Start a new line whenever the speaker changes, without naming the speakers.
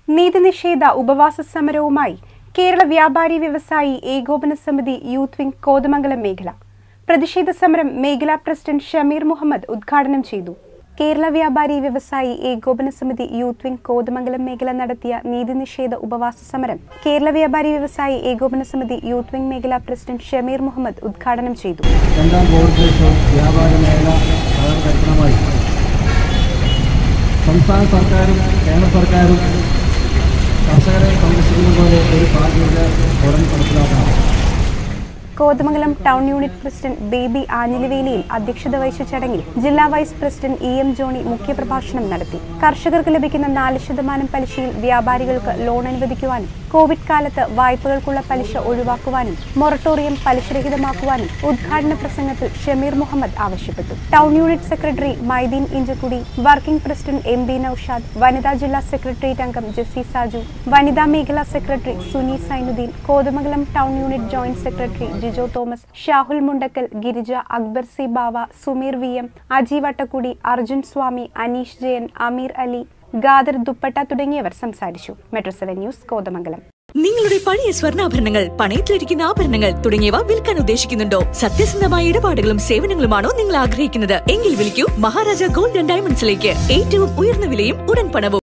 നീതിനിഷേധ ഉപവാസ സമരവുമായി കേരള വ്യാപാരി വ്യവസായി ഏകോപന സമിതി യൂത്ത് വിംഗ് കോതമംഗലം മേഖല പ്രതിഷേധ സമരം മേഖലാ പ്രസിഡന്റ് ഷമീർ മുഹമ്മദ് ഉദ്ഘാടനം ചെയ്തു കേരള വ്യാപാരി വ്യവസായി ഏകോപന സമിതി യൂത്ത് വിംഗ് കോതമംഗലം മേഖല നടത്തിയ നീതിനിഷേധ ഉപവാസ സമരം കേരള വ്യാപാരി വ്യവസായി ഏകോപന സമിതി യൂത്ത് വിംഗ് മേഖലാ പ്രസിഡന്റ് ഷമീർ മുഹമ്മദ് ഉദ്ഘാടനം ചെയ്തു
രണ്ടാം ബോർഡിലേക്കും വ്യാപാര മേഖല വളരെ കർശനമായി സംസ്ഥാന സർക്കാരും കേന്ദ്ര സർക്കാരും കർഷകരെ സംരക്ഷിക്കുന്ന പോലെ ഒരു ബാധ്യത ഉടൻ നടപ്പിലാക്കണം
Kothamangalam town unit president Baby ആഞ്ഞിലിവേലിയിൽ അധ്യക്ഷത വഹിച്ച ചടങ്ങിൽ ജില്ലാ vice president E M Johny മുഖ്യപ്രഭാഷണം നടത്തി കർഷകർക്ക് ലഭിക്കുന്ന നാല് ശതമാനം പലിശയിൽ വ്യാപാരികൾക്ക് ലോൺ അനുവദിക്കുവാനും കോവിഡ് കാലത്ത് വായ്പകൾക്കുള്ള പലിശ ഒഴിവാക്കുവാനും മൊറട്ടോറിയം പലിശരഹിതമാക്കുവാനും ഉദ്ഘാടന പ്രസംഗത്തിൽ ഷമീർ മുഹമ്മദ് ആവശ്യപ്പെട്ടു town unit secretary Maideen Inchakkudi working president M B Noushad വനിതാ ജില്ലാ സെക്രട്ടേറിയറ്റ് അംഗം ജെസ്സി സാജു വനിതാ മേഖലാ secretary Suni Sainudeen Kothamangalam town unit joint secretary Jijo Thomas Shahul Mundackal Girija Akbar C Bava Sumeer V M Aji Vattakudi Arjun Swami Aneesh Jayan Ameer Ali Khader Dupatta തുടങ്ങിയവർ സംസാരിച്ചു മെട്രോ സെവൻ ന്യൂസ് കോതമംഗലം
നിങ്ങളുടെ പഴയ സ്വർണ്ണാഭരണങ്ങൾ പണയത്തിലിരിക്കുന്ന ആഭരണങ്ങൾ തുടങ്ങിയവ വിൽക്കാൻ ഉദ്ദേശിക്കുന്നുണ്ടോ സത്യസന്ധമായ ഇടപാടുകളും സേവനങ്ങളുമാണോ നിങ്ങൾ ആഗ്രഹിക്കുന്നത് എങ്കിൽ വിളിക്കൂ മഹാരാജ ഗോൾഡ് ആൻഡ് ഡയമണ്ട്സിലേക്ക് ഏറ്റവും ഉയർന്ന വിലയും ഉടൻ പണവും